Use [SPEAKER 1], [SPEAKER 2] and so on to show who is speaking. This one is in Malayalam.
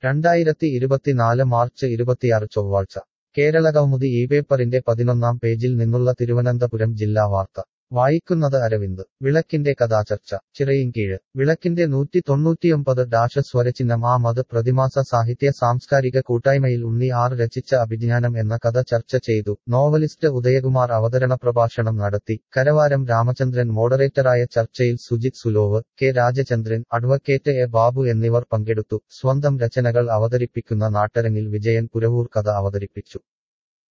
[SPEAKER 1] രണ്ടായിരത്തി ഇരുപത്തിനാല് മാർച്ച് ഇരുപത്തിയാറ് ചൊവ്വാഴ്ച കേരള കൗമുദി ഈ പേപ്പറിന്റെ പതിനൊന്നാം പേജിൽ നിന്നുള്ള തിരുവനന്തപുരം ജില്ലാ വാർത്ത വായിക്കുന്നത് അരവിന്ദ് വിളക്കിന്റെ കഥാചർച്ച ചിറയിൻകീഴ് വിളക്കിന്റെ നൂറ്റി തൊണ്ണൂറ്റിയൊമ്പത് ഡാഷ സ്വരചിഹ്നം ആ മത് പ്രതിമാസ സാഹിത്യ സാംസ്കാരിക കൂട്ടായ്മയിൽ ഉണ്ണി ആർ രചിച്ച അഭിജ്ഞാനം എന്ന കഥ ചർച്ച ചെയ്തു നോവലിസ്റ്റ് ഉദയകുമാർ അവതരണ പ്രഭാഷണം നടത്തി കരവാരം രാമചന്ദ്രൻ മോഡറേറ്ററായ ചർച്ചയിൽ Sujith Sulov K Rajachandran advocate A Babu എന്നിവർ പങ്കെടുത്തു സ്വന്തം രചനകൾ അവതരിപ്പിക്കുന്ന നാട്ടരങ്ങിൽ വിജയൻ പുരവൂർ കഥ അവതരിപ്പിച്ചു